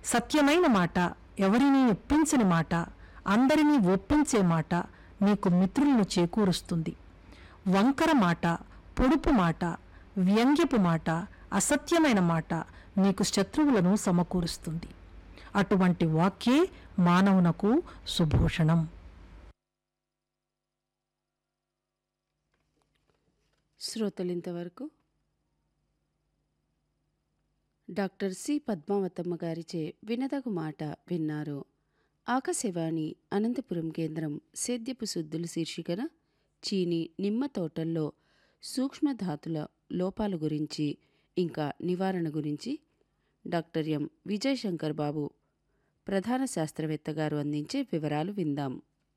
సత్యమైన మాట ఎవరినీ ఒప్పించని మాట అందరినీ ఒప్పించే మాట నీకు మిత్రులను చేకూరుస్తుంది వంకర మాట పొడుపు మాట వ్యంగ్యపు మాట అసత్యమైన మాట నీకు శత్రువులను సమకూరుస్తుంది అటువంటి వాక్యే మానవునకు సుభూషణం శ్రోతలింతవరకు డాక్టర్ సి పద్మావతమ్మ గారిచే వినదగు మాట విన్నారు ఆకాశవాణి అనంతపురం కేంద్రం సేద్యపు శుద్ధులు శీర్షికన చీని నిమ్మ తోటల్లో సూక్ష్మధాతుల లోపాల గురించి ఇంకా నివారణ గురించి డాక్టర్ ఎం విజయశంకర్ బాబు ప్రధాన శాస్త్రవేత్త గారు అందించే వివరాలు విందాం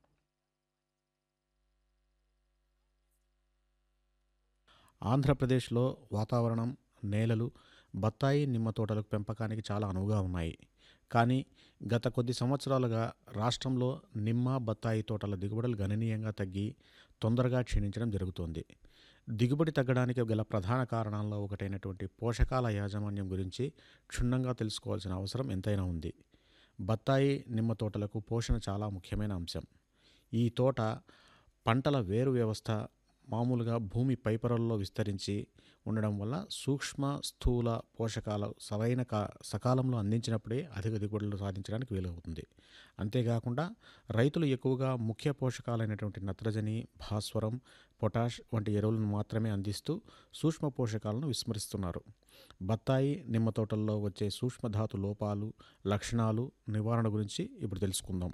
ఆంధ్రప్రదేశ్లో వాతావరణం నేలలు బత్తాయి నిమ్మ తోటలకు పెంపకానికి చాలా అనువుగా ఉన్నాయి కానీ గత కొద్ది సంవత్సరాలుగా రాష్ట్రంలో నిమ్మ బత్తాయి తోటల దిగుబడులు గణనీయంగా తగ్గి తొందరగా క్షీణించడం జరుగుతోంది దిగుబడి తగ్గడానికి గల ప్రధాన కారణాల్లో ఒకటైనటువంటి పోషకాల యాజమాన్యం గురించి క్షుణ్ణంగా తెలుసుకోవాల్సిన అవసరం ఎంతైనా ఉంది బత్తాయి నిమ్మ తోటలకు పోషణ చాలా ముఖ్యమైన అంశం ఈ తోట పంటల వేరు వ్యవస్థ మామూలుగా భూమి పైపొరల్లో విస్తరించి ఉండడం వల్ల సూక్ష్మ స్థూల పోషకాలు సరైన కా సకాలంలో అందించినప్పుడే అధిక దిగుబడులు సాధించడానికి వీలవుతుంది అంతేకాకుండా రైతులు ఎక్కువగా ముఖ్య పోషకాలైనటువంటి నత్రజని భాస్వరం పొటాష్ వంటి ఎరువులను మాత్రమే అందిస్తూ సూక్ష్మ పోషకాలను విస్మరిస్తున్నారు బత్తాయి నిమ్మ తోటల్లో వచ్చే సూక్ష్మధాతు లోపాలు లక్షణాలు నివారణ గురించి ఇప్పుడు తెలుసుకుందాం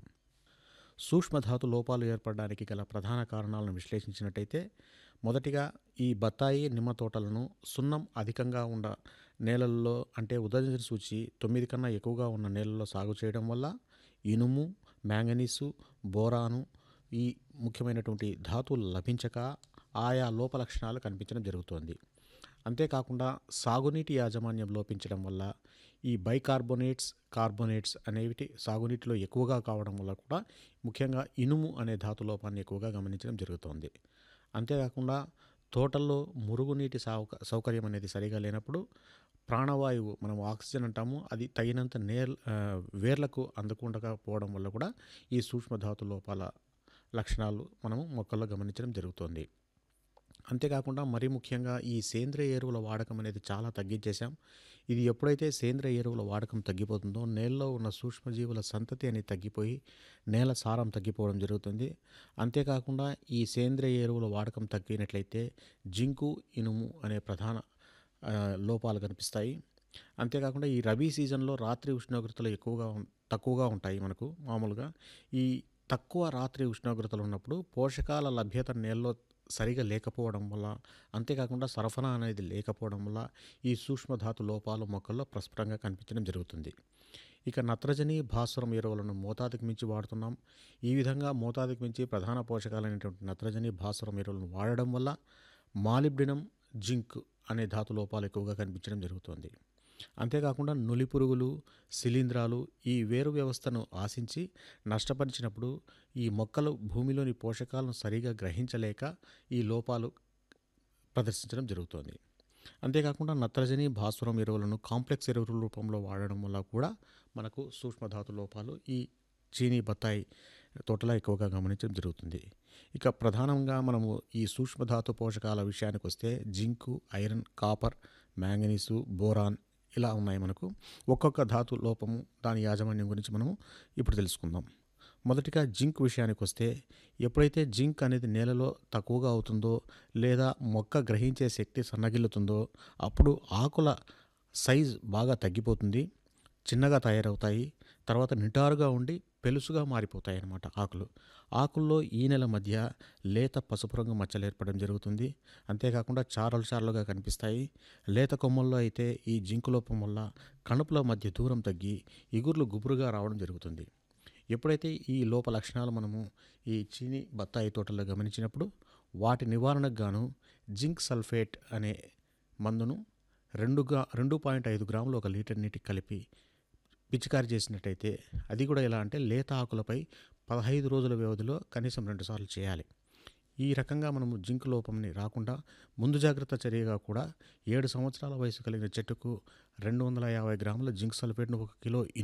సూక్ష్మధాతు లోపాలు ఏర్పడడానికి గల ప్రధాన కారణాలను విశ్లేషించినట్టయితే మొదటిగా ఈ బత్తాయి నిమ్మ తోటలను సున్నం అధికంగా ఉన్న నేలల్లో అంటే ఉదయం సూచి తొమ్మిది కన్నా ఎక్కువగా ఉన్న నేలల్లో సాగు చేయడం వల్ల ఇనుము మ్యాంగనీసు బోరాను ఈ ముఖ్యమైనటువంటి ధాతువులు లభించక ఆయా లోప లక్షణాలు కనిపించడం జరుగుతోంది అంతేకాకుండా సాగునీటి యాజమాన్యం లోపించడం వల్ల ఈ బైకార్బోనేట్స్ కార్బోనేట్స్ అనేవి సాగునీటిలో ఎక్కువగా కావడం వల్ల కూడా ముఖ్యంగా ఇనుము అనే ధాతు లోపాన్ని ఎక్కువగా గమనించడం జరుగుతోంది అంతేకాకుండా తోటల్లో మురుగునీటి సౌక సౌకర్యం అనేది సరిగా లేనప్పుడు ప్రాణవాయువు మనం ఆక్సిజన్ అంటాము అది తగినంత నేర్ ఆ, వేర్లకు అందకుండకపోవడం వల్ల కూడా ఈ సూక్ష్మధాతు లోపాల లక్షణాలు మనము మొక్కల్లో గమనించడం జరుగుతోంది అంతేకాకుండా మరీ ముఖ్యంగా ఈ సేంద్రియ ఎరువుల వాడకం అనేది చాలా తగ్గించేశాం ఇది ఎప్పుడైతే సేంద్రియ ఎరువుల వాడకం తగ్గిపోతుందో నేలలో ఉన్న సూక్ష్మజీవుల సంతతి అనేది తగ్గిపోయి నేల సారం తగ్గిపోవడం జరుగుతుంది అంతేకాకుండా ఈ సేంద్రియ ఎరువుల వాడకం తగ్గినట్లయితే జింకు ఇనుము అనే ప్రధాన ఆ, లోపాలు కనిపిస్తాయి అంతేకాకుండా ఈ రబీ సీజన్లో రాత్రి ఉష్ణోగ్రతలు ఎక్కువగా ఉం- తక్కువగా ఉంటాయి మనకు మామూలుగా ఈ తక్కువ రాత్రి ఉష్ణోగ్రతలు ఉన్నప్పుడు పోషకాల లభ్యత నేలలో సరిగా లేకపోవడం వల్ల అంతేకాకుండా సరఫరా అనేది లేకపోవడం వల్ల ఈ సూక్ష్మధాతు లోపాలు మొక్కల్లో ప్రస్ఫుటంగా కనిపించడం జరుగుతుంది ఇక నత్రజని భాస్వరం ఎరువులను మోతాదుకు మించి వాడుతున్నాం ఈ విధంగా మోతాదుకు మించి ప్రధాన పోషకాలైనటువంటి నత్రజని భాస్వరం ఎరువులను వాడడం వల్ల మాలిబ్డినం జింక్ అనే ధాతు లోపాలు ఎక్కువగా కనిపించడం జరుగుతుంది అంతేకాకుండా నులి పురుగులు శిలీంధ్రాలు ఈ వేరు వ్యవస్థను ఆశించి నష్టపరిచినప్పుడు ఈ మొక్కలు భూమిలోని పోషకాలను సరిగా గ్రహించలేక ఈ లోపాలు ప్రదర్శించడం జరుగుతోంది అంతేకాకుండా నత్రజని భాస్వరం ఎరువులను కాంప్లెక్స్ ఎరువుల రూపంలో వాడడం వల్ల కూడా మనకు సూక్ష్మధాతు లోపాలు ఈ చీనీ బత్తాయి తోటలో ఎక్కువగా గమనించడం జరుగుతుంది ఇక ప్రధానంగా మనము ఈ సూక్ష్మధాతు పోషకాల విషయానికి వస్తే zinc iron copper manganese boron ఇలా ఉన్నాయి మనకు ఒక్కొక్క ధాతు లోపము దాని యాజమాన్యం గురించి మనము ఇప్పుడు తెలుసుకుందాం మొదటిగా జింక్ విషయానికి వస్తే ఎప్పుడైతే జింక్ అనేది నేలలో తక్కువగా అవుతుందో లేదా మొక్క గ్రహించే శక్తి సన్నగిల్లుతుందో అప్పుడు ఆకుల సైజ్ బాగా తగ్గిపోతుంది చిన్నగా తయారవుతాయి తర్వాత నిటారుగా ఉండి పెలుసుగా మారిపోతాయి అన్నమాట ఆకులు ఆకుల్లో ఈ నెల మధ్య లేత పసుపు రంగు మచ్చలు ఏర్పడడం జరుగుతుంది అంతేకాకుండా చారలు చారలుగా కనిపిస్తాయి లేత కొమ్మల్లో అయితే ఈ జింకు లోపం వల్ల కణుపుల మధ్య దూరం తగ్గి ఇగుర్లు గుబురుగా రావడం జరుగుతుంది ఎప్పుడైతే ఈ లోప లక్షణాలు మనము ఈ చీని బత్తాయి తోటల్లో గమనించినప్పుడు వాటి నివారణకు గాను జింక్ సల్ఫేట్ అనే మందును రెండు గా రెండు పాయింట్ ఐదు గ్రాములు ఒక లీటర్ నీటికి కలిపి పిచికారి చేసినట్టయితే అది కూడా ఎలా అంటే లేత ఆకులపై పదహైదు రోజుల వ్యవధిలో కనీసం రెండుసార్లు చేయాలి ఈ రకంగా మనము జింక్ లోపంని రాకుండా ముందు జాగ్రత్త చర్యగా కూడా ఏడు సంవత్సరాల వయసు కలిగిన చెట్టుకు రెండు వందల యాభై గ్రాముల జింక్ సల్ఫేట్ను ఒక కిలో